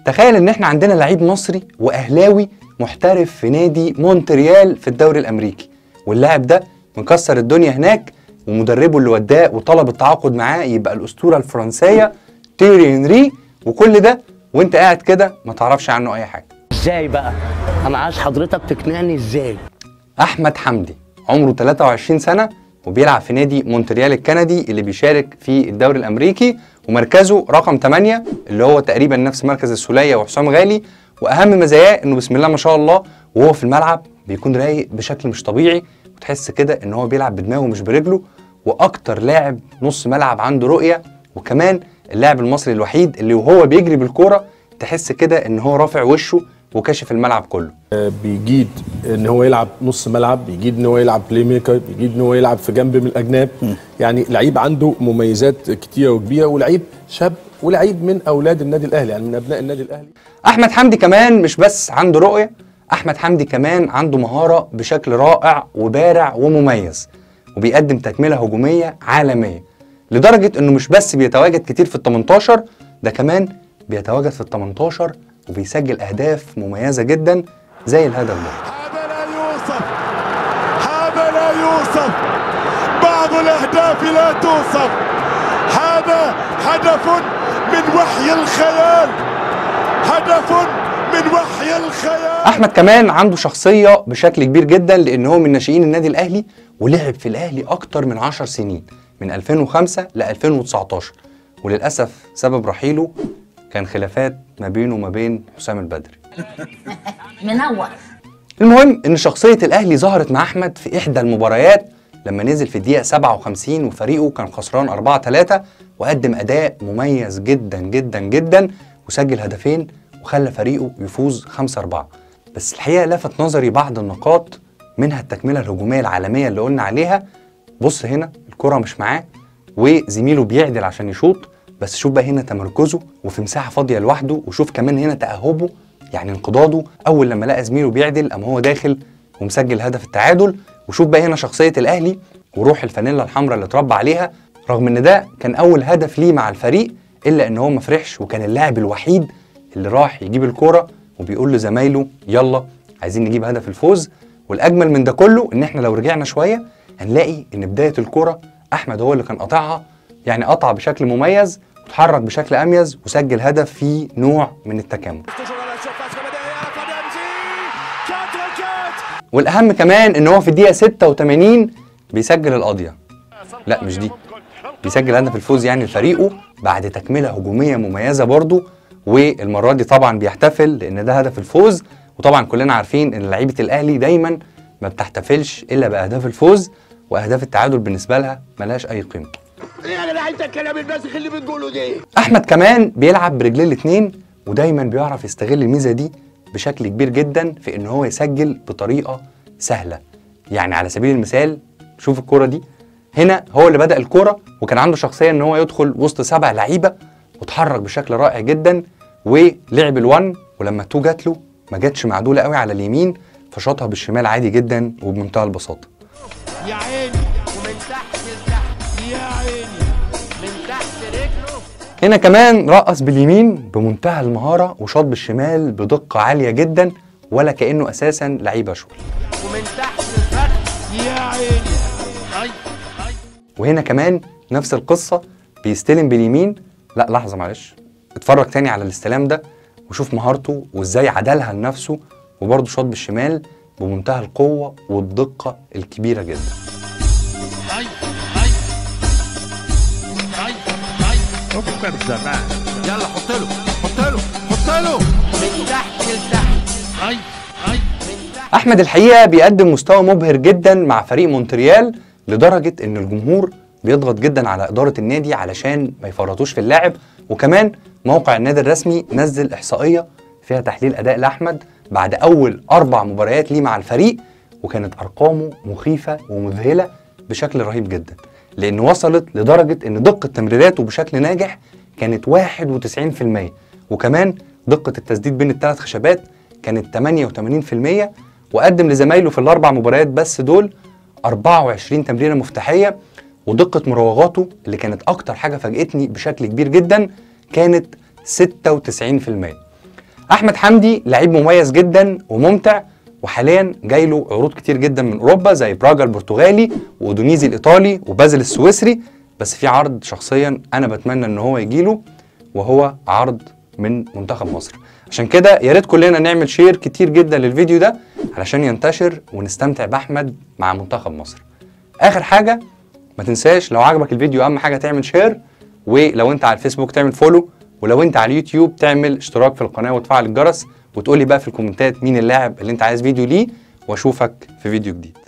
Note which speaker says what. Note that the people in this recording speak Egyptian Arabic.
Speaker 1: تخيل ان احنا عندنا لعيب مصري واهلاوي محترف في نادي مونتريال في الدوري الامريكي واللاعب ده مكسر الدنيا هناك ومدربه اللي وداه وطلب التعاقد معاه يبقى الاسطوره الفرنسيه تيري هنري وكل ده وانت قاعد كده ما تعرفش عنه اي حاجه
Speaker 2: ازاي بقى انا عايز حضرتك تقنعني ازاي
Speaker 1: احمد حمدي عمره 23 سنه وبيلعب في نادي مونتريال الكندي اللي بيشارك في الدوري الامريكي ومركزه رقم 8 اللي هو تقريبا نفس مركز السوليه وحسام غالي واهم مزاياه انه بسم الله ما شاء الله وهو في الملعب بيكون رايق بشكل مش طبيعي وتحس كده ان هو بيلعب بدماغه مش برجله واكتر لاعب نص ملعب عنده رؤيه وكمان اللاعب المصري الوحيد اللي وهو بيجري بالكوره تحس كده ان هو رافع وشه وكاشف الملعب كله
Speaker 3: بيجيد ان هو يلعب نص ملعب بيجيد ان هو يلعب بلاي ميكر بيجيد ان هو يلعب في جنب من الاجناب يعني لعيب عنده مميزات كتيره وكبيره ولعيب شاب ولعيب من اولاد النادي الاهلي يعني من ابناء النادي الاهلي
Speaker 1: احمد حمدي كمان مش بس عنده رؤيه احمد حمدي كمان عنده مهاره بشكل رائع وبارع ومميز وبيقدم تكمله هجوميه عالميه لدرجه انه مش بس بيتواجد كتير في ال 18 ده كمان بيتواجد في ال 18 وبيسجل اهداف مميزه جدا زي الهدف ده
Speaker 4: هذا لا يوصف هذا لا يوصف بعض الأهداف لا توصف هذا هدف من وحي الخيال هدف من وحي الخيال
Speaker 1: احمد كمان عنده شخصيه بشكل كبير جدا لان هو من ناشئين النادي الاهلي ولعب في الاهلي اكتر من 10 سنين من 2005 ل 2019 وللاسف سبب رحيله كان خلافات ما بينه وما بين حسام البدري
Speaker 5: منور
Speaker 1: المهم ان شخصيه الاهلي ظهرت مع احمد في احدى المباريات لما نزل في الدقيقه 57 وفريقه كان خسران 4 3 وقدم اداء مميز جدا جدا جدا وسجل هدفين وخلى فريقه يفوز 5 4 بس الحقيقه لفت نظري بعض النقاط منها التكمله الهجوميه العالميه اللي قلنا عليها بص هنا الكره مش معاه وزميله بيعدل عشان يشوط بس شوف بقى هنا تمركزه وفي مساحه فاضيه لوحده وشوف كمان هنا تاهبه يعني انقضاضه اول لما لقى زميله بيعدل قام هو داخل ومسجل هدف التعادل وشوف بقى هنا شخصيه الاهلي وروح الفانيلا الحمراء اللي اتربى عليها رغم ان ده كان اول هدف ليه مع الفريق الا ان هو ما فرحش وكان اللاعب الوحيد اللي راح يجيب الكوره وبيقول لزمايله يلا عايزين نجيب هدف الفوز والاجمل من ده كله ان احنا لو رجعنا شويه هنلاقي ان بدايه الكوره احمد هو اللي كان قاطعها يعني قطع بشكل مميز وتحرك بشكل اميز وسجل هدف فيه نوع من التكامل والاهم كمان ان هو في الدقيقه 86 بيسجل القضيه لا مش دي بيسجل هدف الفوز يعني لفريقه بعد تكمله هجوميه مميزه برضه والمره دي طبعا بيحتفل لان ده هدف الفوز وطبعا كلنا عارفين ان لعيبه الاهلي دايما ما بتحتفلش الا باهداف الفوز واهداف التعادل بالنسبه لها ملهاش اي قيمه
Speaker 2: ايه انا عايز الكلام الباسخ اللي بتقوله ده
Speaker 1: احمد كمان بيلعب برجليه الاثنين ودايما بيعرف يستغل الميزه دي بشكل كبير جدا في ان هو يسجل بطريقه سهله يعني على سبيل المثال شوف الكوره دي هنا هو اللي بدا الكوره وكان عنده شخصيه ان هو يدخل وسط سبع لعيبه وتحرك بشكل رائع جدا ولعب الون ولما تو جات له ما جاتش معدوله قوي على اليمين فشاطها بالشمال عادي جدا وبمنتهى البساطه
Speaker 2: يا عيني ومن تحت لتحت يا عيني من تحت رجله
Speaker 1: هنا كمان رقص باليمين بمنتهى المهاره وشاط بالشمال بدقه عاليه جدا ولا كانه اساسا لعيب اشول
Speaker 2: ومن تحت الفخذ يا عيني اي اي
Speaker 1: وهنا كمان نفس القصة بيستلم باليمين لا لحظة معلش اتفرج تاني على الاستلام ده وشوف مهارته وازاي عدلها لنفسه وبرضه شاط بالشمال بمنتهى القوة والدقة الكبيرة جدا
Speaker 2: اي اي اي اي يلا حط له حط له حط له من تحت لتحت اي اي من تحت
Speaker 1: أحمد الحقيقة بيقدم مستوى مبهر جدا مع فريق مونتريال لدرجة إن الجمهور بيضغط جدا على إدارة النادي علشان ما يفرطوش في اللاعب وكمان موقع النادي الرسمي نزل إحصائية فيها تحليل أداء لأحمد بعد أول أربع مباريات ليه مع الفريق وكانت أرقامه مخيفة ومذهلة بشكل رهيب جدا لأن وصلت لدرجة إن دقة تمريراته بشكل ناجح كانت 91% وكمان دقة التسديد بين الثلاث خشبات كانت 88% وقدم لزمايله في الأربع مباريات بس دول 24 تمريرة مفتاحية ودقة مراوغاته اللي كانت أكتر حاجة فاجأتني بشكل كبير جدا كانت 96% احمد حمدي لعيب مميز جدا وممتع وحاليا جاي له عروض كتير جدا من اوروبا زي براجا البرتغالي واودونيزي الايطالي وبازل السويسري بس في عرض شخصيا انا بتمنى ان هو يجي له وهو عرض من منتخب مصر عشان كده يا ريت كلنا نعمل شير كتير جدا للفيديو ده علشان ينتشر ونستمتع باحمد مع منتخب مصر اخر حاجه ما تنساش لو عجبك الفيديو اهم حاجه تعمل شير ولو انت على الفيسبوك تعمل فولو ولو انت على اليوتيوب تعمل اشتراك في القناه وتفعل الجرس وتقول لي بقى في الكومنتات مين اللاعب اللي انت عايز فيديو ليه واشوفك في فيديو جديد